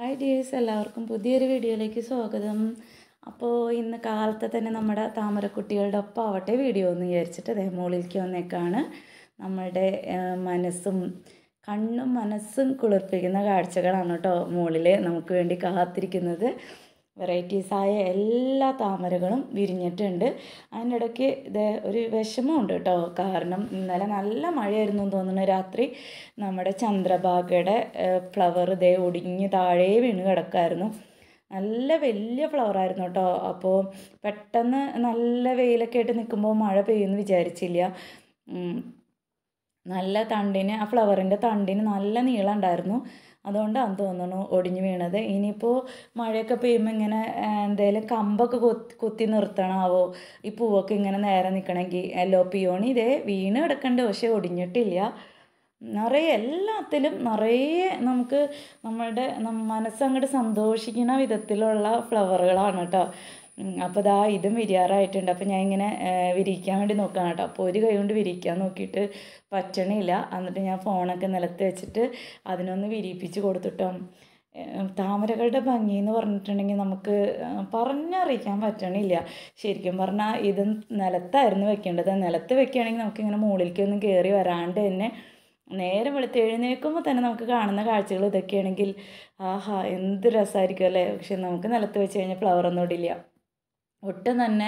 Hi dears എല്ലാവർക്കും പുതിയൊരു വീഡിയോയിലേക്ക് സ്വാഗതം അപ്പോൾ ഇന്ന് കാലത്തെ തന്നെ നമ്മുടെ താമരക്കുട്ടികളുടെ ഒപ്പം ആവട്ടെ വീഡിയോ എന്ന് വിചാരിച്ചിട്ട് അതേ മുകളിലേക്ക് വന്നേക്കാണ് നമ്മളുടെ ആ, മനസ്സും കണ്ണും മനസ്സും കുളിർപ്പിക്കുന്ന കാഴ്ചകളാണ് കേട്ടോ മുകളിൽ നമുക്ക് വേണ്ടി കാത്തിരിക്കുന്നത് വെറൈറ്റീസായ എല്ലാ താമരകളും വിരിഞ്ഞിട്ടുണ്ട് അതിൻ്റെ ഇടയ്ക്ക് ഇത് ഒരു വിഷമമുണ്ട് കേട്ടോ കാരണം ഇന്നലെ നല്ല മഴയായിരുന്നു എന്ന് തോന്നുന്നു രാത്രി നമ്മുടെ ചന്ദ്രഭാഗയുടെ ഫ്ലവർ ഇതേ ഒടിഞ്ഞ് താഴെ വീണ് കിടക്കായിരുന്നു നല്ല വലിയ ഫ്ലവറായിരുന്നു കേട്ടോ അപ്പോൾ പെട്ടെന്ന് നല്ല വെയിലൊക്കെ ആയിട്ട് നിൽക്കുമ്പോൾ മഴ പെയ്യുമെന്ന് വിചാരിച്ചില്ല ഉം. നല്ല തണ്ടിന് ആ ഫ്ലവറിൻ്റെ തണ്ടിന് നല്ല നീളം ഉണ്ടായിരുന്നു അതുകൊണ്ടാണ് തോന്നുന്നു ഒടിഞ്ഞു വീണത് ഇനിയിപ്പോൾ മഴയൊക്കെ പെയ്യുമ്പോൾ ഇങ്ങനെ എന്തെങ്കിലും കമ്പൊക്കെ കൊത്തി കുത്തി നിർത്തണമാവോ ഈ പൂവൊക്കെ ഇങ്ങനെ നേരെ നിൽക്കണമെങ്കിൽ യെല്ലോ പിയോണി ഇതേ വീണ് കിടക്കണ്ട് പക്ഷെ ഒടിഞ്ഞിട്ടില്ല നിറയെ എല്ലാത്തിലും നിറയെ നമുക്ക് നമ്മളുടെ നം- മനസ്സങ്ങോട്ട് സന്തോഷിക്കുന്ന വിധത്തിലുള്ള ഫ്ലവറുകളാണ് കേട്ടോ അപ്പോൾ ദാ ഇതും വിരിയാറായിട്ടുണ്ട് അപ്പോൾ ഞാൻ ഇങ്ങനെ ഏഹ്, വിരിയിക്കാൻ വേണ്ടി നോക്കുകയാണ് കേട്ടോ അപ്പോൾ ഒരു കൈ കൊണ്ട് വിരിയിക്കാൻ നോക്കിയിട്ട് പറ്റണില്ല എന്നിട്ട് ഞാൻ ഫോണൊക്കെ നിലത്ത് വെച്ചിട്ട് അതിനൊന്ന് വിരിയിപ്പിച്ച് കൊടുത്തിട്ടോ ഏഹ്, താമരകളുടെ ഭംഗി എന്ന് പറഞ്ഞിട്ടുണ്ടെങ്കിൽ നമുക്ക് ഏഹ്, പറഞ്ഞറിയിക്കാൻ പറ്റണില്ല ശരിക്കും പറഞ്ഞാൽ ഇത് നിലത്തായിരുന്നു വെക്കേണ്ടത് നിലത്ത് വെക്കുകയാണെങ്കിൽ നമുക്കിങ്ങനെ മുകളിലേക്കൊന്നും കയറി വരാണ്ട് തന്നെ നേരം വെളുത്ത് എഴുന്നേൽക്കുമ്പോൾ തന്നെ നമുക്ക് കാണുന്ന കാഴ്ചകൾ ഇതൊക്കെയാണെങ്കിൽ ആഹാ എന്ത് രസമായിരിക്കും അല്ലേ പക്ഷെ നമുക്ക് നിലത്ത് വെച്ച് കഴിഞ്ഞാൽ ഫ്ലവർ ഒന്നും ഇടില്ല ഒട്ടും തന്നെ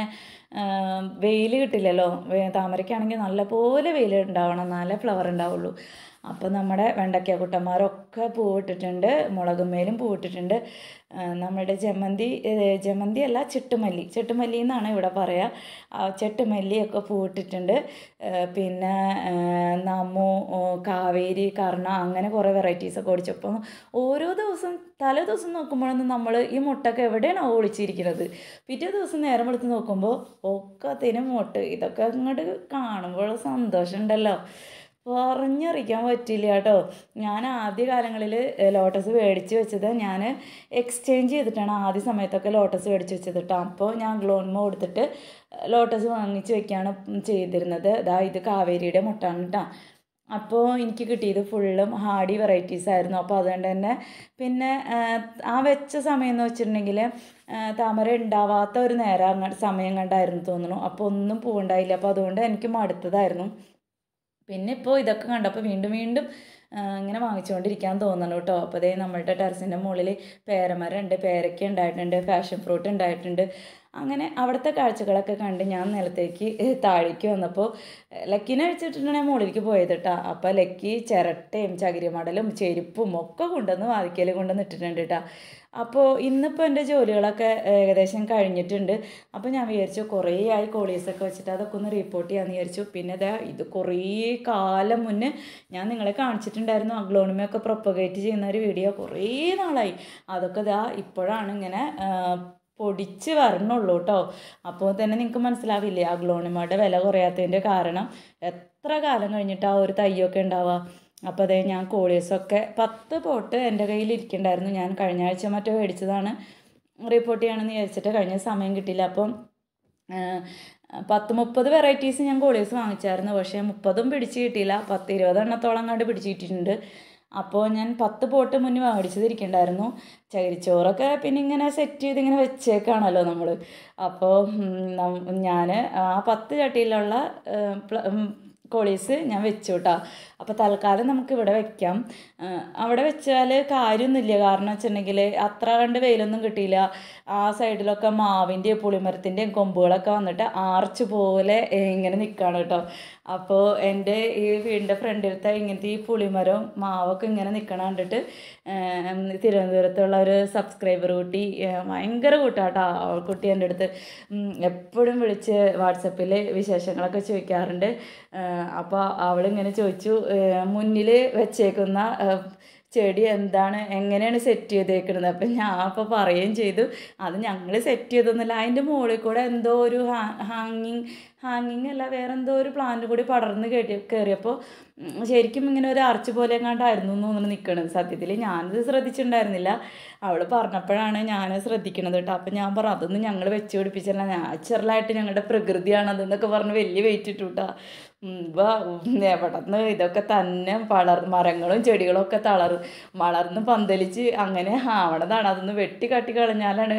വെയിൽ കിട്ടില്ലല്ലോ വേ- താമരയ്ക്കാണെങ്കിൽ നല്ലപോലെ വെയിൽ ഉണ്ടാവണം എന്നാലേ ഫ്ലവർ ഉണ്ടാവുള്ളൂ അപ്പോൾ നമ്മുടെ വെണ്ടയ്ക്ക കുട്ടന്മാരൊക്കെ പൂവിട്ടിട്ടുണ്ട് മുളകുമേലും പൂവിട്ടിട്ടുണ്ട് ആ, നമ്മുടെ ജമന്തി ഏ, ജമന്തി അല്ല ചെട്ടുമല്ലി ചെട്ടുമല്ലി എന്നാണ് ഇവിടെ പറയുക ആ ചെട്ടുമല്ലിയൊക്കെ പൂവിട്ടിട്ടുണ്ട് ഏ, പിന്നെ ഏ, നമ്മു ഓ, കാവേരി കർണ അങ്ങനെ കുറേ വെറൈറ്റീസൊക്കെ ഓടിച്ചപ്പോൾ ഓരോ ദിവസം തലേ ദിവസം നോക്കുമ്പോഴൊന്നും നമ്മൾ ഈ മുട്ടൊക്കെ എവിടെയാണ് ഒളിച്ചിരിക്കുന്നത് പിറ്റേ ദിവസം നേരം വെളുത്ത് നോക്കുമ്പോൾ ഒക്കത്തിനും മുട്ട് ഇതൊക്കെ അങ്ങോട്ട് കാണുമ്പോൾ സന്തോഷം ഉണ്ടല്ലോ പറഞ്ഞറിയിക്കാൻ പറ്റില്ല കേട്ടോ ഞാൻ ആദ്യ കാലങ്ങളിൽ ലോട്ടസ് മേടിച്ച് വെച്ചത് ഞാൻ എക്സ്ചേഞ്ച് ചെയ്തിട്ടാണ് ആദ്യ സമയത്തൊക്കെ ലോട്ടസ് മേടിച്ച് വെച്ചത് കേട്ടോ അപ്പോൾ ഞാൻ ഗ്ലോൺമ കൊടുത്തിട്ട് ലോട്ടസ് വാങ്ങിച്ച് വെക്കുകയാണ് ചെയ്തിരുന്നത് ഇതാ ഇത് കാവേരിയുടെ മുട്ടാണ് കേട്ടോ അപ്പോൾ എനിക്ക് കിട്ടിയത് ഫുള്ളും ഹാർഡി വെറൈറ്റീസ് ആയിരുന്നു അപ്പോൾ അതുകൊണ്ട് തന്നെ പിന്നെ ആ, ആ വെച്ച സമയം എന്ന് വെച്ചിട്ടുണ്ടെങ്കിൽ താമര ഉണ്ടാവാത്ത ഒരു നേരം അങ്ങോട്ട് സമയം കണ്ടായിരുന്നു തോന്നുന്നു അപ്പോൾ ഒന്നും പൂവുണ്ടായില്ല അപ്പോൾ അതുകൊണ്ട് എനിക്ക് മടുത്തതായിരുന്നു പിന്നെ ഇപ്പോൾ ഇതൊക്കെ കണ്ടപ്പോൾ വീണ്ടും വീണ്ടും ആ, ഇങ്ങനെ വാങ്ങിച്ചുകൊണ്ടിരിക്കാൻ തോന്നണം കേട്ടോ അപ്പോൾ അതേ നമ്മളുടെ ടെറസിൻ്റെ മുകളിൽ പേരമരം ഉണ്ട് പേരയ്ക്ക ഉണ്ടായിട്ടുണ്ട് പാഷൻ ഫ്രൂട്ട് ഉണ്ടായിട്ടുണ്ട് അങ്ങനെ അവിടുത്തെ കാഴ്ചകളൊക്കെ കണ്ട് ഞാൻ നിലത്തേക്ക് താഴേക്ക് വന്നപ്പോൾ ലക്കിനെ അഴിച്ചിട്ടുണ്ടെങ്കിൽ മുകളിലേക്ക് പോയത് കേട്ടോ അപ്പോൾ ലക്കി ചിരട്ടയും ചകിരിമടലും ചെരുപ്പും ഒക്കെ കൊണ്ടുവന്ന് വാതിക്കൽ കൊണ്ടുവന്ന് ഇട്ടിട്ടുണ്ട് കേട്ടോ അപ്പോൾ ഇന്നിപ്പോൾ എൻ്റെ ജോലികളൊക്കെ ഏകദേശം കഴിഞ്ഞിട്ടുണ്ട് അപ്പോൾ ഞാൻ വിചാരിച്ചു കുറേ ആയി കോളീസൊക്കെ വെച്ചിട്ട് അതൊക്കെ ഒന്ന് റിപ്പോർട്ട് ചെയ്യാമെന്ന് വിചാരിച്ചു പിന്നെ ദാ ഇത് കുറേ കാലം മുന്നേ ഞാൻ നിങ്ങളെ കാണിച്ചിട്ടുണ്ടായിരുന്നു അഗ്ലോണിമയൊക്കെ പ്രൊപ്പഗേറ്റ് ചെയ്യുന്ന ഒരു വീഡിയോ കുറേ നാളായി അതൊക്കെ ദാ ഇപ്പോഴാണ് ഇങ്ങനെ ആ, പൊടിച്ച് വരണുള്ളൂ കേട്ടോ അപ്പോൾ തന്നെ നിങ്ങൾക്ക് മനസ്സിലാവില്ലേ അഗ്ലോണിമയുടെ വില കുറയാത്തതിൻ്റെ കാരണം എത്ര കാലം കഴിഞ്ഞിട്ട് ആ ഒരു തയ്യൊക്കെ ഉണ്ടാവുക അപ്പോൾ അതേ ഞാൻ കോളീസൊക്കെ പത്ത് പോട്ട് എൻ്റെ കയ്യിൽ ഇരിക്കണ്ടായിരുന്നു ഞാൻ കഴിഞ്ഞ ആഴ്ച മറ്റോ മേടിച്ചതാണ് റിപ്പോർട്ട് ചെയ്യണമെന്ന് വിചാരിച്ചിട്ട് കഴിഞ്ഞ സമയം കിട്ടിയില്ല അപ്പം ആ, പത്ത് മുപ്പത് വെറൈറ്റീസ് ഞാൻ കോളീസ് വാങ്ങിച്ചായിരുന്നു പക്ഷേ മുപ്പതും പിടിച്ച് കിട്ടിയില്ല പത്ത് ഇരുപതെണ്ണത്തോളം കണ്ട് പിടിച്ച് കിട്ടിയിട്ടുണ്ട് അപ്പോൾ ഞാൻ പത്ത് പോട്ട് മുന്നേ മേടിച്ചതിരിക്കണ്ടായിരുന്നു ചകിരിച്ചോറൊക്കെ പിന്നെ ഇങ്ങനെ സെറ്റ് ചെയ്ത് ഇങ്ങനെ വെച്ചേക്കാണല്ലോ നമ്മൾ അപ്പോൾ ഞാൻ ആ പത്ത് ചട്ടിയിലുള്ള ഏ, പ്ല- ഉം, കോളീസ് ഞാൻ വെച്ചു കേട്ടോ അപ്പോൾ തൽക്കാലം നമുക്ക് ഇവിടെ വെക്കാം ആ, അവിടെ വെച്ചാൽ കാര്യമൊന്നുമില്ല കാരണം വെച്ചിട്ടുണ്ടെങ്കിൽ അത്ര കണ്ട് വെയിലൊന്നും കിട്ടിയില്ല ആ സൈഡിലൊക്കെ മാവിൻ്റെയും പുളിമരത്തിൻ്റെയും കൊമ്പുകളൊക്കെ വന്നിട്ട് ആർച്ച് പോലെ ഏ, ഇങ്ങനെ നിൽക്കുകയാണ് കേട്ടോ അപ്പോൾ എൻ്റെ ഈ വീടിൻ്റെ ഫ്രണ്ടിലത്തെ ഇങ്ങനത്തെ ഈ പുളിമരവും മാവൊക്കെ ഇങ്ങനെ നിൽക്കണ കണ്ടിട്ട് ഏം, തിരുവനന്തപുരത്തുള്ള ഒരു സബ്സ്ക്രൈബർ കുട്ടി ഏ, ഭയങ്കര കൂട്ടാട്ടോ അവൾ കുട്ടി എൻ്റെ അടുത്ത് എപ്പോഴും വിളിച്ച് വാട്സപ്പിൽ വിശേഷങ്ങളൊക്കെ ചോദിക്കാറുണ്ട് അപ്പോൾ അവളിങ്ങനെ ചോദിച്ചു മുന്നിൽ വെച്ചേക്കുന്ന ഏ, ചെടി എന്താണ് എങ്ങനെയാണ് സെറ്റ് ചെയ്തേക്കുന്നത് അപ്പം ഞാൻ അപ്പോൾ പറയുകയും ചെയ്തു അത് ഞങ്ങൾ സെറ്റ് ചെയ്തൊന്നുമില്ല അതിൻ്റെ മുകളിൽ കൂടെ എന്തോ ഒരു ഹാങ്ങിങ് ഹാങ്ങിങ് അല്ല വേറെ എന്തോ ഒരു പ്ലാന്റ് കൂടി പടർന്ന് കയറ്റി കയറിയപ്പോൾ ശരിക്കും ഇങ്ങനെ ഒരു ആർച്ച് പോലെ എങ്ങാണ്ടായിരുന്നു എന്ന് തോന്നുന്നു നിൽക്കണത് സത്യത്തിൽ ഞാനത് ശ്രദ്ധിച്ചിട്ടുണ്ടായിരുന്നില്ല അവൾ പറഞ്ഞപ്പോഴാണ് ഞാൻ ശ്രദ്ധിക്കണത് കേട്ടോ അപ്പം ഞാൻ പറഞ്ഞു അതൊന്നും ഞങ്ങൾ വെച്ച് പിടിപ്പിച്ചില്ല നാച്ചുറലായിട്ട് ഞങ്ങളുടെ പ്രകൃതിയാണ് അതെന്നൊക്കെ പറഞ്ഞ് വലിയ വെയിറ്റ് ഇട്ടു കേട്ടോ എവിടെന്ന് ഇതൊക്കെ തന്നെ വളർ മരങ്ങളും ചെടികളും ഒക്കെ തളർ വളർന്ന് പന്തലിച്ച് അങ്ങനെ ആവണതാണ് അതൊന്ന് വെട്ടി കാട്ടി കളഞ്ഞാലാണ്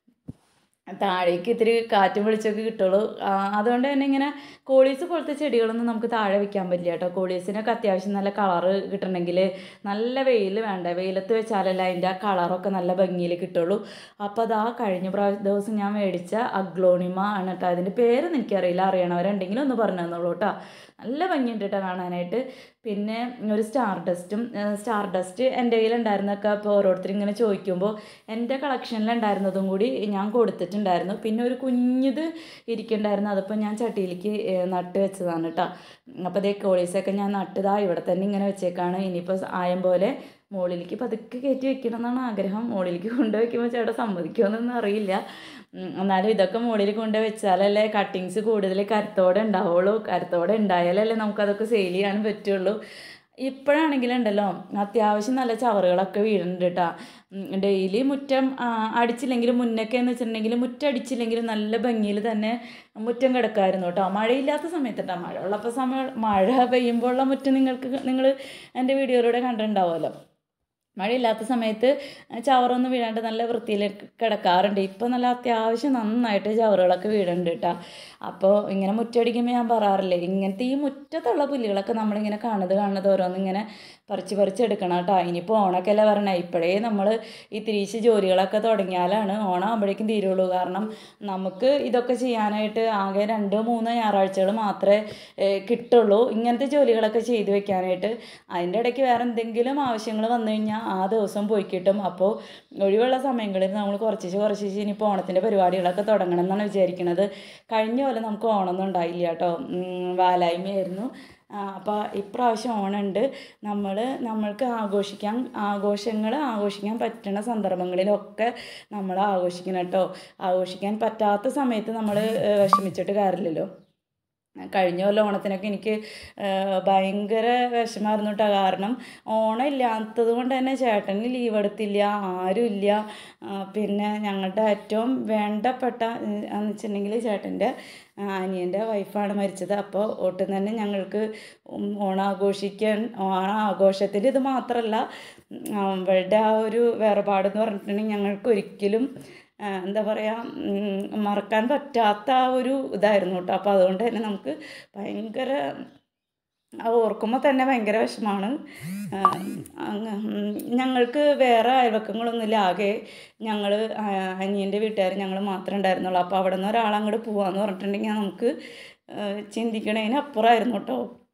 താഴേക്ക് ഇത്തിരി കാറ്റും വെളിച്ചമൊക്കെ കിട്ടുള്ളൂ ആ, അതുകൊണ്ട് തന്നെ ഇങ്ങനെ കോളീസ് പോലത്തെ ചെടികളൊന്നും നമുക്ക് താഴെ വെക്കാൻ പറ്റില്ല കേട്ടോ കോളീസിനൊക്കെ അത്യാവശ്യം നല്ല കളറ് കിട്ടണമെങ്കിൽ നല്ല വെയിൽ വേണ്ട വെയിലത്ത് വെച്ചാലല്ല അതിൻ്റെ ആ കളറൊക്കെ നല്ല ഭംഗിയിൽ കിട്ടുള്ളൂ അപ്പോൾ അതാ കഴിഞ്ഞ പ്രാവശ്യം ദിവസം ഞാൻ മേടിച്ച അഗ്ലോണിമ ആണ് കേട്ടോ അതിൻ്റെ പേരൊന്നും എനിക്കറിയില്ല അറിയണവരുണ്ടെങ്കിലും ഒന്ന് പറഞ്ഞു തന്നോളൂ കേട്ടോ നല്ല ഭംഗിയുണ്ട് കേട്ടോ കാണാനായിട്ട് പിന്നെ ഒരു സ്റ്റാർ ഡസ്റ്റും സ്റ്റാർ ഡസ്റ്റ് എൻ്റെ കയ്യിലുണ്ടായിരുന്നൊക്കെ ഇപ്പോൾ ഓരോരുത്തർ ഇങ്ങനെ ചോദിക്കുമ്പോൾ എൻ്റെ കളക്ഷനിലുണ്ടായിരുന്നതും കൂടി ഞാൻ കൊടുത്തിട്ടുണ്ടായിരുന്നു പിന്നെ ഒരു കുഞ്ഞിത് ഇരിക്കുന്നുണ്ടായിരുന്നു അതിപ്പോൾ ഞാൻ ചട്ടിയിലേക്ക് ഏഹ്, നട്ട് വെച്ചതാണ് കേട്ടോ അപ്പോൾ അതേ കോളീസൊക്കെ ഞാൻ നട്ടതാ ഇവിടെ തന്നെ ഇങ്ങനെ വെച്ചേക്കാണ് ഇനിയിപ്പോൾ ആയം പോലെ മുകളിലേക്ക് പതുക്കെ കയറ്റി വെക്കണം എന്നാണ് ആഗ്രഹം മുകളിലേക്ക് കൊണ്ടുവയ്ക്കുമ്പോൾ ചേട്ടാ സമ്മതിക്കുമെന്നൊന്നും അറിയില്ല ഉം, എന്നാലും ഇതൊക്കെ മുകളിൽ കൊണ്ട് വെച്ചാലല്ലേ കട്ടിങ്സ് കൂടുതൽ കരുത്തോടെ ഉണ്ടാവുള്ളൂ കരുത്തോടെ ഉണ്ടായാലല്ലേ നമുക്കതൊക്കെ സെയിൽ ചെയ്യാൻ പറ്റുള്ളൂ ഇപ്പോഴാണെങ്കിലുണ്ടല്ലോ അത്യാവശ്യം നല്ല ചവറുകളൊക്കെ വീഴുന്നുണ്ട് കേട്ടോ ഡെയിലി മുറ്റം ആ, അടിച്ചില്ലെങ്കിലും മുന്നൊക്കെ എന്ന് വെച്ചിട്ടുണ്ടെങ്കിൽ മുറ്റം അടിച്ചില്ലെങ്കിലും നല്ല ഭംഗിയിൽ തന്നെ മുറ്റം കിടക്കായിരുന്നു കേട്ടോ മഴയില്ലാത്ത സമയത്ത് കേട്ടോ മഴ ഉള്ളപ്പോൾ സമയം മഴ പെയ്യുമ്പോഴുള്ള മുറ്റം നിങ്ങൾക്ക് നിങ്ങൾ എൻ്റെ വീഡിയോയിലൂടെ കണ്ടിട്ടുണ്ടാവുമല്ലോ മഴയില്ലാത്ത സമയത്ത് ചവറൊന്നും വീഴാണ്ട് നല്ല വൃത്തിയിൽ കിടക്കാറുണ്ട് ഇപ്പോൾ നല്ല അത്യാവശ്യം നന്നായിട്ട് ചവറുകളൊക്കെ വീഴുന്നുണ്ട് കേട്ടോ അപ്പോൾ ഇങ്ങനെ മുറ്റടിക്കുമ്പോൾ ഞാൻ പറയാറില്ലേ ഇങ്ങനത്തെ ഈ മുറ്റത്തുള്ള പുല്ലുകളൊക്കെ നമ്മളിങ്ങനെ കാണുന്നത് കാണുന്നത് ഓരോന്നിങ്ങനെ പറിച്ച് പറിച്ച് എടുക്കണം കേട്ടോ ഇനിയിപ്പോൾ ഓണമൊക്കെ അല്ലേ പറയണേ ഇപ്പോഴേ നമ്മൾ ഈ തിരിച്ച് ജോലികളൊക്കെ തുടങ്ങിയാലാണ് ഓണം ആകുമ്പോഴേക്കും തീരുള്ളൂ കാരണം നമുക്ക് ഇതൊക്കെ ചെയ്യാനായിട്ട് ആകെ രണ്ടോ മൂന്നോ ഞായറാഴ്ചകൾ മാത്രമേ ഏഹ്, കിട്ടുള്ളൂ ഇങ്ങനത്തെ ജോലികളൊക്കെ ചെയ്ത് വെക്കാനായിട്ട് അതിൻ്റെ ഇടയ്ക്ക് വേറെ എന്തെങ്കിലും ആവശ്യങ്ങൾ വന്നു കഴിഞ്ഞാൽ ആ ദിവസം പോയി കിട്ടും അപ്പോൾ ഒഴിവുള്ള സമയങ്ങളിൽ നമ്മൾ കുറച്ച് കുറച്ച് ഇനിയിപ്പോൾ ഓണത്തിൻ്റെ പരിപാടികളൊക്കെ തുടങ്ങണം എന്നാണ് വിചാരിക്കുന്നത് കഴിഞ്ഞ പോലെ നമുക്ക് ഓണമൊന്നും ഉണ്ടായില്ല കേട്ടോ ഉം, വാലായ്മയായിരുന്നു അപ്പോൾ ഇപ്രാവശ്യം ഓണമുണ്ട് നമ്മൾ നമ്മൾക്ക് ആഘോഷിക്കാൻ ആഘോഷങ്ങൾ ആഘോഷിക്കാൻ പറ്റുന്ന സന്ദർഭങ്ങളിലൊക്കെ നമ്മൾ ആഘോഷിക്കണം കേട്ടോ ആഘോഷിക്കാൻ പറ്റാത്ത സമയത്ത് നമ്മൾ വിഷമിച്ചിട്ട് കാര്യമില്ലല്ലോ കഴിഞ്ഞ കൊല്ലം ഓണത്തിനൊക്കെ എനിക്ക് ഏഹ്, ഭയങ്കര വിഷമായിരുന്നു കേട്ടോ കാരണം ഓണം ഇല്ലാത്തത് കൊണ്ട് തന്നെ ചേട്ടന് ലീവ് എടുത്തില്ല ആരുമില്ല ആ, പിന്നെ ഞങ്ങളുടെ ഏറ്റവും വേണ്ടപ്പെട്ട എന്ന് വെച്ചിട്ടുണ്ടെങ്കിൽ ചേട്ടൻ്റെ അനിയൻ്റെ വൈഫാണ് മരിച്ചത് അപ്പോൾ ഒട്ടും തന്നെ ഞങ്ങൾക്ക് ഉം ഓണാഘോഷിക്കാൻ ഓണാഘോഷത്തിൽ ഇത് മാത്രമല്ല ഉം, അവളുടെ ആ ഒരു വേർപാടെന്ന് പറഞ്ഞിട്ടുണ്ടെങ്കിൽ ഞങ്ങൾക്ക് ഒരിക്കലും ആ, എന്താ പറയുക മറക്കാൻ പറ്റാത്ത ആ ഒരു ഇതായിരുന്നു കേട്ടോ അപ്പോൾ അതുകൊണ്ട് തന്നെ നമുക്ക് ഭയങ്കര അത് ഓർക്കുമ്പോൾ തന്നെ ഭയങ്കര വിഷമാണ് ആ, അങ്ങ് ഉം, ഞങ്ങൾക്ക് വേറെ അയൽവക്കങ്ങളൊന്നുമില്ല ആകെ ഞങ്ങൾ അനിയൻ്റെ വീട്ടുകാർ ഞങ്ങൾ മാത്രമേ ഉണ്ടായിരുന്നുള്ളൂ അപ്പോൾ അവിടെ നിന്ന് ഒരാൾ അങ്ങോട്ട് പോവാന്ന് പറഞ്ഞിട്ടുണ്ടെങ്കിൽ നമുക്ക് ആ, ചിന്തിക്കണതിന് അപ്പുറമായിരുന്നു കേട്ടോ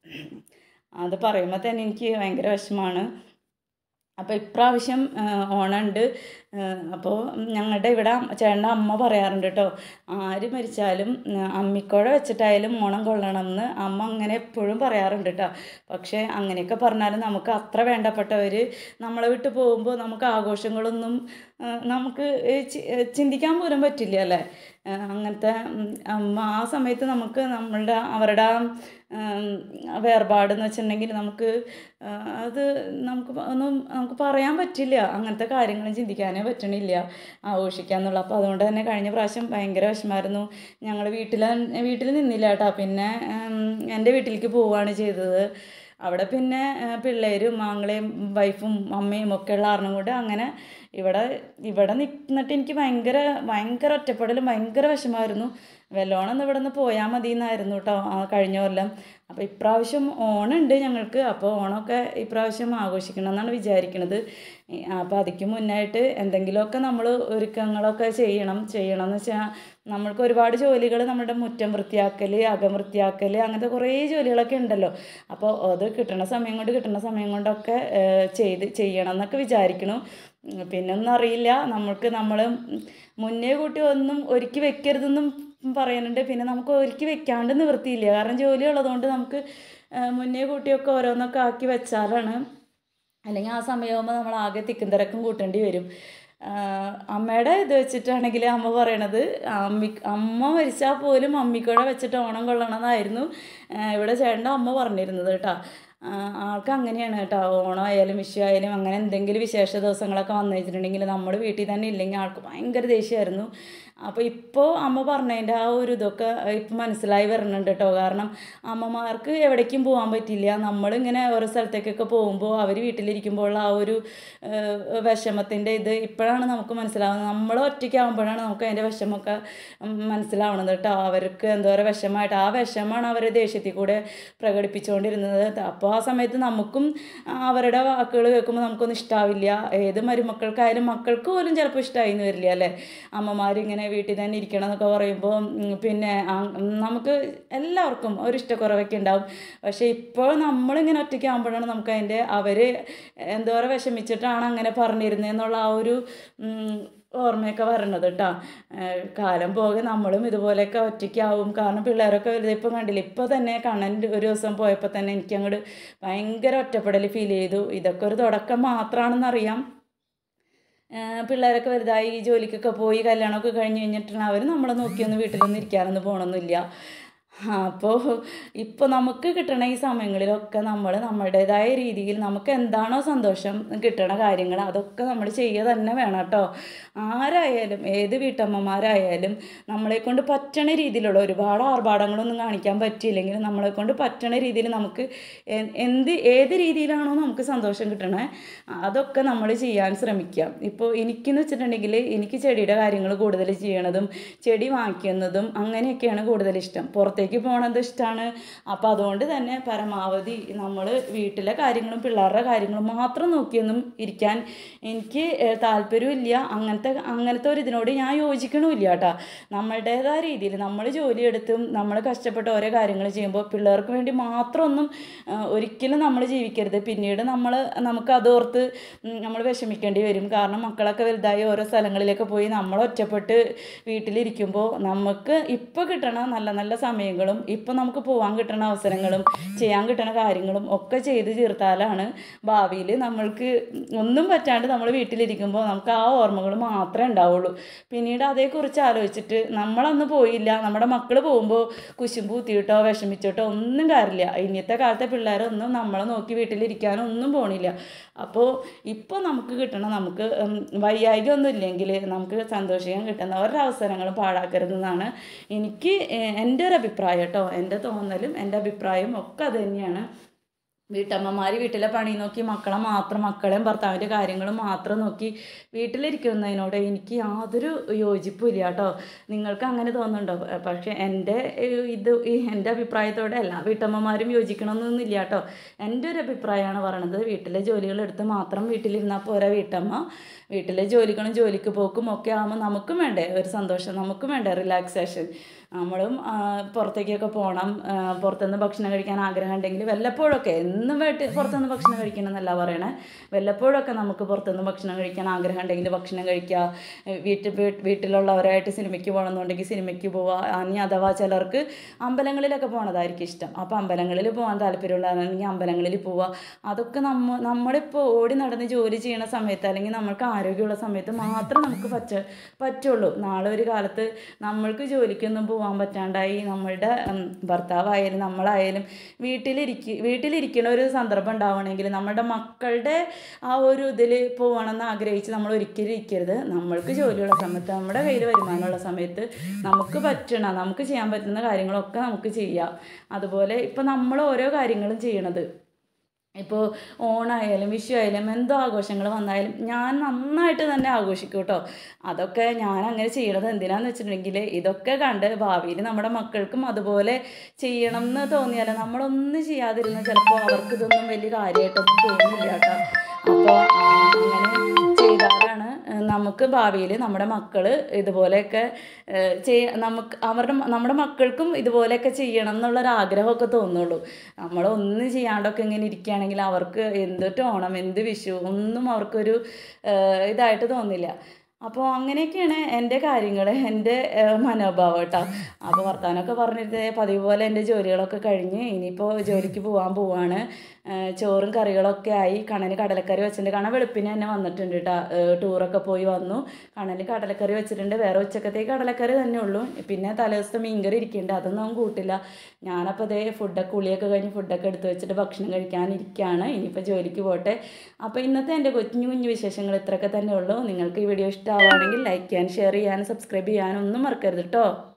അത് പറയുമ്പോൾ തന്നെ എനിക്ക് ഭയങ്കര വിഷമാണ് അപ്പോൾ ഇപ്രാവശ്യം ആ, ഓണമുണ്ട് അപ്പോൾ ഞങ്ങളുടെ ഇവിടെ ചേട്ടൻ്റെ അമ്മ പറയാറുണ്ട് കേട്ടോ ആര് മരിച്ചാലും ആ, അമ്മിക്കുഴ വെച്ചിട്ടായാലും ഓണം കൊള്ളണമെന്ന് അമ്മ അങ്ങനെ എപ്പോഴും പറയാറുണ്ട് കേട്ടോ പക്ഷേ അങ്ങനെയൊക്കെ പറഞ്ഞാലും നമുക്ക് അത്ര വേണ്ടപ്പെട്ടവർ നമ്മളെ വിട്ട് പോകുമ്പോൾ നമുക്ക് ആഘോഷങ്ങളൊന്നും ആ, നമുക്ക് ഏ, ചി- ഏ, ചിന്തിക്കാൻ പോലും പറ്റില്ല അല്ലേ ആ, അങ്ങനത്തെ ഉം, അമ്മ ആ സമയത്ത് നമുക്ക് നമ്മളുടെ അവരുടെ ആ, ഉം, വേർപാടെന്ന് വെച്ചിട്ടുണ്ടെങ്കിൽ നമുക്ക് ആ, അത് നമുക്ക് ഒന്നും നമുക്ക് പറയാൻ പറ്റില്ല അങ്ങനത്തെ കാര്യങ്ങളും ചിന്തിക്കാനേ പറ്റണില്ല ആഘോഷിക്കാന്നുള്ള അപ്പോൾ അതുകൊണ്ട് തന്നെ കഴിഞ്ഞ പ്രാവശ്യം ഭയങ്കര വിഷമായിരുന്നു ഞങ്ങൾ വീട്ടിൽ വീട്ടിൽ നിന്നില്ല കേട്ടോ പിന്നെ ഉം, എൻ്റെ വീട്ടിലേക്ക് പോവുകയാണ് ചെയ്തത് അവിടെ പിന്നെ ആ, പിള്ളേരും ആങ്ങളെയും വൈഫും അമ്മയും ഒക്കെ ഉള്ള കാരണം കൊണ്ട് അങ്ങനെ ഇവിടെ ഇവിടെ നിന്നിട്ട് എനിക്ക് ഭയങ്കര ഭയങ്കര ഒറ്റപ്പെടലും ഭയങ്കര വിഷമായിരുന്നു വെല്ലോണം ഒന്ന് ഇവിടെ നിന്ന് പോയാൽ മതി എന്നായിരുന്നു കേട്ടോ ആ കഴിഞ്ഞ കൊല്ലം അപ്പോൾ ഇപ്രാവശ്യം ഓണമുണ്ട് ഞങ്ങൾക്ക് അപ്പോൾ ഓണമൊക്കെ ഇപ്രാവശ്യം ആഘോഷിക്കണം എന്നാണ് വിചാരിക്കുന്നത് ഈ- അപ്പോൾ അതിക്ക് മുന്നായിട്ട് എന്തെങ്കിലുമൊക്കെ നമ്മൾ ഒരുക്കങ്ങളൊക്കെ ചെയ്യണം ചെയ്യണം എന്ന് വെച്ചാൽ നമ്മൾക്ക് ഒരുപാട് ജോലികൾ നമ്മുടെ മുറ്റം വൃത്തിയാക്കൽ അകം വൃത്തിയാക്കൽ അങ്ങനത്തെ കുറേ ജോലികളൊക്കെ ഉണ്ടല്ലോ അപ്പോൾ അത് കിട്ടണ സമയം കൊണ്ട് കിട്ടുന്ന സമയം കൊണ്ടൊക്കെ ഏഹ്, ചെയ്ത് ചെയ്യണം എന്നൊക്കെ വിചാരിക്കണം ഉം, പിന്നെ ഒന്നും അറിയില്ല നമ്മൾക്ക് നമ്മൾ മുന്നേ കൂട്ടി ഒന്നും ഒരുക്കി വെക്കരുതെന്നും പറയുന്നുണ്ട് പിന്നെ നമുക്ക് ഒരുക്കി വെക്കാണ്ട് നിവൃത്തിയില്ല കാരണം ജോലി ഉള്ളതുകൊണ്ട് നമുക്ക് ഏഹ്, മുന്നേ കൂട്ടിയൊക്കെ ഓരോന്നൊക്കെ ആക്കി വെച്ചാലാണ് അല്ലെങ്കിൽ ആ സമയമാകുമ്പോൾ നമ്മൾ ആകെ തിക്കും തിരക്കും കൂട്ടേണ്ടി വരും അമ്മയുടെ ഇത് വെച്ചിട്ടാണെങ്കിൽ അമ്മ പറയണത് അമ്മി അമ്മ മരിച്ചാൽ പോലും അമ്മിക്കൂടെ വെച്ചിട്ട് ഓണം കൊള്ളണമെന്നായിരുന്നു ആ, ഇവിടെ ചേട്ടൻ്റെ അമ്മ പറഞ്ഞിരുന്നത് കേട്ടോ ആ, ആൾക്ക് അങ്ങനെയാണ് കേട്ടോ ഓണം ആയാലും വിഷു ആയാലും അങ്ങനെ എന്തെങ്കിലും വിശേഷ ദിവസങ്ങളൊക്കെ വന്നു വെച്ചിട്ടുണ്ടെങ്കിൽ നമ്മൾ വീട്ടിൽ തന്നെ ഇല്ലെങ്കിൽ ആൾക്ക് ഭയങ്കര ദേഷ്യമായിരുന്നു അപ്പോൾ ഇപ്പോൾ അമ്മ പറഞ്ഞതിൻ്റെ ആ ഒരു ഇതൊക്കെ ഇപ്പം മനസ്സിലായി വരുന്നുണ്ട് കേട്ടോ കാരണം അമ്മമാർക്ക് എവിടേക്കും പോകാൻ പറ്റില്ല നമ്മളിങ്ങനെ ഓരോ സ്ഥലത്തേക്കൊക്കെ പോകുമ്പോൾ അവർ വീട്ടിലിരിക്കുമ്പോൾ ആ ഒരു ഏഹ്, വിഷമത്തിൻ്റെ ഇത് ഇപ്പോഴാണ് നമുക്ക് മനസ്സിലാവുന്നത് നമ്മൾ ഒറ്റയ്ക്കാവുമ്പോഴാണ് നമുക്ക് അതിൻ്റെ വിഷമമൊക്കെ ഉം, മനസ്സിലാവണത് കേട്ടോ അവർക്ക് എന്തോരം വിഷമമായിട്ട് ആ വിഷമമാണ് അവർ ദേഷ്യത്തിൽ കൂടെ പ്രകടിപ്പിച്ചുകൊണ്ടിരുന്നത് അപ്പോൾ ആ സമയത്ത് നമുക്കും അവരുടെ വാക്കുകൾ കേൾക്കുമ്പോൾ നമുക്കൊന്നും ഇഷ്ടാവില്ല ഏത് മരുമക്കൾക്കായാലും മക്കൾക്ക് പോലും ചിലപ്പോൾ ഇഷ്ടമായി എന്ന് വരില്ല അല്ലേ അമ്മമാർ ഇങ്ങനെ വീട്ടിൽ തന്നെ ഇരിക്കണം എന്നൊക്കെ പറയുമ്പോൾ ഉം, പിന്നെ ആ- ഉം, നമുക്ക് എല്ലാവർക്കും ഒരു ഇഷ്ടക്കുറവൊക്കെ ഉണ്ടാവും പക്ഷേ ഇപ്പോൾ നമ്മളിങ്ങനെ ഒറ്റയ്ക്കാകുമ്പോഴാണ് നമുക്ക് അതിൻ്റെ അവർ എന്തോരം വിഷമിച്ചിട്ടാണ് അങ്ങനെ പറഞ്ഞിരുന്നതെന്നുള്ള ആ ഒരു ഉം, ഓർമ്മയൊക്കെ വരണത് കേട്ടോ കാലം പോകെ നമ്മളും ഇതുപോലെയൊക്കെ ഒറ്റയ്ക്കാവും കാരണം പിള്ളേരൊക്കെ വലുത് ഇപ്പം കണ്ടില്ല ഇപ്പോൾ തന്നെ കണ്ണൻ ഒരു ദിവസം പോയപ്പോൾ തന്നെ എനിക്ക് അങ്ങോട്ട് ഭയങ്കര ഒറ്റപ്പെടൽ ഫീൽ ചെയ്തു ഇതൊക്കെ ഒരു തുടക്കം മാത്രമാണെന്നറിയാം ഏഹ് പിള്ളേരൊക്കെ വലുതായി ജോലിക്കൊക്കെ പോയി കല്യാണമൊക്കെ കഴിഞ്ഞ് കഴിഞ്ഞിട്ടാണ് അവർ നമ്മളെ നോക്കിയൊന്നും വീട്ടിലൊന്നും ഇരിക്കാനൊന്നും പോകണമെന്നില്ല അപ്പോൾ ഇപ്പോൾ നമുക്ക് കിട്ടണ ഈ സമയങ്ങളിലൊക്കെ നമ്മൾ നമ്മുടേതായ രീതിയിൽ നമുക്ക് എന്താണോ സന്തോഷം കിട്ടണ കാര്യങ്ങൾ അതൊക്കെ നമ്മൾ ചെയ്യുക തന്നെ വേണം കേട്ടോ ആരായാലും ഏത് വീട്ടമ്മമാരായാലും നമ്മളെ കൊണ്ട് പറ്റണ രീതിയിലുള്ള ഒരുപാട് ആർഭാടങ്ങളൊന്നും കാണിക്കാൻ പറ്റിയില്ലെങ്കിലും നമ്മളെ കൊണ്ട് പറ്റണ രീതിയിൽ നമുക്ക് എ- എന്ത് ഏത് രീതിയിലാണോ നമുക്ക് സന്തോഷം കിട്ടണേ അതൊക്കെ നമ്മൾ ചെയ്യാൻ ശ്രമിക്കുക ഇപ്പോൾ എനിക്കെന്ന് വെച്ചിട്ടുണ്ടെങ്കിൽ എനിക്ക് ചെടിയുടെ കാര്യങ്ങൾ കൂടുതൽ ചെയ്യണതും ചെടി വാങ്ങിക്കുന്നതും അങ്ങനെയൊക്കെയാണ് കൂടുതൽ ഇഷ്ടം പുറത്തേക്ക് പോകണത് ഇഷ്ടമാണ് അപ്പോൾ അതുകൊണ്ട് തന്നെ പരമാവധി നമ്മൾ വീട്ടിലെ കാര്യങ്ങളും പിള്ളേരുടെ കാര്യങ്ങളും മാത്രം നോക്കിയൊന്നും ഇരിക്കാൻ എനിക്ക് ഏഹ്, താല്പര്യമില്ല അങ്ങനത്തെ അങ്ങനത്തെ ഒരു ഇതിനോട് ഞാൻ യോജിക്കണമില്ല കേട്ടോ നമ്മളുടേതായ രീതിയിൽ നമ്മൾ ജോലിയെടുത്തും നമ്മൾ കഷ്ടപ്പെട്ട് ഓരോ കാര്യങ്ങൾ ചെയ്യുമ്പോൾ പിള്ളേർക്ക് വേണ്ടി മാത്രമൊന്നും ഏഹ്, ഒരിക്കലും നമ്മൾ ജീവിക്കരുത് പിന്നീട് നമ്മൾ നമുക്ക് അതോർത്ത് നമ്മൾ വിഷമിക്കേണ്ടി വരും കാരണം മക്കളൊക്കെ വലുതായി ഓരോ സ്ഥലങ്ങളിലേക്ക് പോയി നമ്മൾ ഒറ്റപ്പെട്ട് വീട്ടിലിരിക്കുമ്പോൾ നമുക്ക് ഇപ്പോൾ കിട്ടണ നല്ല നല്ല സമയങ്ങളും ഇപ്പോൾ നമുക്ക് പോകാൻ കിട്ടണ അവസരങ്ങളും ചെയ്യാൻ കിട്ടണ കാര്യങ്ങളും ഒക്കെ ചെയ്ത് തീർത്താലാണ് ഭാവിയിൽ നമ്മൾക്ക് ഒന്നും പറ്റാണ്ട് നമ്മൾ വീട്ടിലിരിക്കുമ്പോൾ നമുക്ക് ആ ഓർമ്മകൾ മാത്രമേ ഉണ്ടാവുള്ളൂ പിന്നീട് അതേക്കുറിച്ച് ആലോചിച്ചിട്ട് നമ്മളന്ന് പോയില്ല നമ്മുടെ മക്കൾ പോകുമ്പോൾ കുശുമ്പ് കുത്തിയിട്ടോ വിഷമിച്ചിട്ടോ ഒന്നും കാര്യമില്ല ഇന്നത്തെ കാലത്തെ പിള്ളേരൊന്നും നമ്മളെ നോക്കി വീട്ടിലിരിക്കാനോ ഒന്നും പോണില്ല അപ്പോൾ ഇപ്പോൾ നമുക്ക് കിട്ടണം നമുക്ക് ഉം, വൈയായിക ഒന്നും ഇല്ലെങ്കിൽ നമുക്ക് സന്തോഷിക്കാൻ കിട്ടുന്ന ഒരവസരങ്ങളും പാഴാക്കരുതെന്നാണ് എനിക്ക് ഏഹ്, എൻ്റെ ഒരു അഭിപ്രായം കേട്ടോ എൻ്റെ തോന്നലും എൻ്റെ അഭിപ്രായവും ഒക്കെ അത് തന്നെയാണ് വീട്ടമ്മമാർ വീട്ടിലെ പണി നോക്കി മക്കളെ മാത്രം മക്കളെയും ഭർത്താവിൻ്റെ കാര്യങ്ങളും മാത്രം നോക്കി വീട്ടിലിരിക്കുന്നതിനോട് എനിക്ക് യാതൊരു യോജിപ്പും ഇല്ല കേട്ടോ നിങ്ങൾക്ക് അങ്ങനെ തോന്നുന്നുണ്ടോ പ- പക്ഷേ എൻ്റെ ഏഹ്, ഇത് ഈ എൻ്റെ അഭിപ്രായത്തോടെ എല്ലാ വീട്ടമ്മമാരും യോജിക്കണമെന്നൊന്നുമില്ല കേട്ടോ എൻ്റെ ഒരു അഭിപ്രായമാണ് പറയണത് വീട്ടിലെ ജോലികളെടുത്ത് മാത്രം വീട്ടിലിരുന്നാൽ പോരാ വീട്ടമ്മ വീട്ടിലെ ജോലികളും ജോലിക്ക് പോക്കും ഒക്കെ ആകുമ്പോൾ നമുക്കും വേണ്ടേ ഒരു സന്തോഷം നമുക്കും വേണ്ടേ റിലാക്സേഷൻ നമ്മളും ആ, പുറത്തേക്കൊക്കെ പോകണം ആ, പുറത്തുനിന്ന് ഭക്ഷണം കഴിക്കാൻ ആഗ്രഹം ഉണ്ടെങ്കിൽ വല്ലപ്പോഴൊക്കെ എന്നും വീട്ടിൽ പുറത്തുനിന്ന് ഭക്ഷണം കഴിക്കണം എന്നല്ല പറയണേ വല്ലപ്പോഴൊക്കെ നമുക്ക് പുറത്തുനിന്ന് ഭക്ഷണം കഴിക്കാൻ ആഗ്രഹം ഉണ്ടെങ്കിൽ ഭക്ഷണം കഴിക്കുക വീട്ടിൽ വീട്ടിലുള്ളവരായിട്ട് സിനിമയ്ക്ക് പോകണമെന്നുണ്ടെങ്കിൽ സിനിമയ്ക്ക് പോവുക ഇനി അഥവാ ചിലർക്ക് അമ്പലങ്ങളിലൊക്കെ പോകണതായിരിക്കും ഇഷ്ടം അപ്പോൾ അമ്പലങ്ങളിൽ പോകാൻ താല്പര്യമുള്ളതാണെങ്കിൽ അമ്പലങ്ങളിൽ പോവുക അതൊക്കെ നമ്മ നമ്മളിപ്പോൾ ഓടി നടന്ന് ജോലി ചെയ്യണ സമയത്ത് അല്ലെങ്കിൽ നമ്മൾക്ക് ആരോഗ്യമുള്ള സമയത്ത് മാത്രം നമുക്ക് പറ്റ പറ്റുള്ളൂ നാളെ ഒരു കാലത്ത് നമ്മൾക്ക് ജോലിക്കൊന്നും പോകാൻ പറ്റാണ്ടായി നമ്മളുടെ ഉം, ഭർത്താവായാലും നമ്മളായാലും വീട്ടിലിരിക്ക വീട്ടിലിരിക്കുന്ന ഒരു സന്ദർഭം ഉണ്ടാവണമെങ്കിൽ നമ്മുടെ മക്കളുടെ ആ ഒരു ഇതിൽ പോകണമെന്ന് ആഗ്രഹിച്ച് നമ്മൾ ഒരിക്കലും ഇരിക്കരുത് നമ്മൾക്ക് ജോലിയുള്ള സമയത്ത് നമ്മുടെ കയ്യിൽ വരുമാനമുള്ള സമയത്ത് നമുക്ക് പറ്റണ നമുക്ക് ചെയ്യാൻ പറ്റുന്ന കാര്യങ്ങളൊക്കെ നമുക്ക് ചെയ്യാം അതുപോലെ ഇപ്പം നമ്മൾ ഓരോ കാര്യങ്ങളും ചെയ്യണത് ഇപ്പോൾ ഓണായാലും വിഷു ആയാലും എന്തോ ആഘോഷങ്ങൾ വന്നാലും ഞാൻ നന്നായിട്ട് തന്നെ ആഘോഷിക്കും കേട്ടോ അതൊക്കെ ഞാൻ അങ്ങനെ ചെയ്യണത് എന്തിനാന്ന് വെച്ചിട്ടുണ്ടെങ്കിൽ ഇതൊക്കെ കണ്ട് ഭാവിയിൽ നമ്മുടെ മക്കൾക്കും അതുപോലെ ചെയ്യണം എന്ന് തോന്നിയാൽ നമ്മളൊന്നും ചെയ്യാതിരുന്ന ചിലപ്പോൾ അവർക്ക് ഇതൊന്നും വലിയ കാര്യമായിട്ടൊന്നും തോന്നില്ല കേട്ടോ അപ്പോൾ അങ്ങനെ ചെയ്താലാണ് ഏഹ്, നമുക്ക് ഭാവിയിൽ നമ്മുടെ മക്കൾ ഇതുപോലെയൊക്കെ ഏഹ്, ചെയ്യ നമുക്ക് അവരുടെ മ- നമ്മുടെ മക്കൾക്കും ഇതുപോലെയൊക്കെ ചെയ്യണം എന്നുള്ളൊരു ആഗ്രഹമൊക്കെ തോന്നുള്ളൂ നമ്മളൊന്നും ചെയ്യാണ്ടൊക്കെ ഇങ്ങനെ ഇരിക്കുകയാണെങ്കിൽ അവർക്ക് എന്ത് ഓണം എന്ത് വിഷു ഒന്നും അവർക്കൊരു ഏഹ്, ഇതായിട്ട് തോന്നില്ല അപ്പോൾ അങ്ങനെയൊക്കെയാണ് എൻ്റെ കാര്യങ്ങൾ എൻ്റെ ഏഹ്, മനോഭാവം കേട്ടോ അപ്പോൾ വർത്താനമൊക്കെ പറഞ്ഞിട്ട് പതിവ് പോലെ എൻ്റെ ജോലികളൊക്കെ കഴിഞ്ഞ് ഇനിയിപ്പോൾ ജോലിക്ക് പോകാൻ പോവാണ് ചോറും കറികളൊക്കെ ആയി കണന് കടലക്കറി വെച്ചിട്ടുണ്ട് കാരണം വെളുപ്പിന് തന്നെ വന്നിട്ടുണ്ട് കേട്ടോ ടൂറൊക്കെ പോയി വന്നു കണല് കടലക്കറി വെച്ചിട്ടുണ്ട് വേറെ ഉച്ചക്കത്തേക്ക് കടലക്കറി തന്നെ ഉള്ളൂ പിന്നെ തലേദിവസത്തെ മീൻകറി ഇരിക്കുന്നുണ്ട് അതൊന്നും അവൻ കൂട്ടില്ല ഞാനപ്പോൾ അതേ ഫുഡൊക്കെ കുളിയൊക്കെ കഴിഞ്ഞ് ഫുഡൊക്കെ എടുത്ത് വെച്ചിട്ട് ഭക്ഷണം കഴിക്കാനിരിക്കുകയാണ് ഇനിയിപ്പോൾ ജോലിക്ക് പോട്ടെ അപ്പോൾ ഇന്നത്തെ എൻ്റെ കുഞ്ഞു കുഞ്ഞു വിശേഷങ്ങൾ ഇത്രയൊക്കെ തന്നെ ഉള്ളൂ നിങ്ങൾക്ക് ഈ വീഡിയോ ഇഷ്ടമാവുകയാണെങ്കിൽ ലൈക്ക് ചെയ്യാൻ ഷെയർ ചെയ്യാനും സബ്സ്ക്രൈബ് ചെയ്യാനും ഒന്നും മറക്കരുത് കേട്ടോ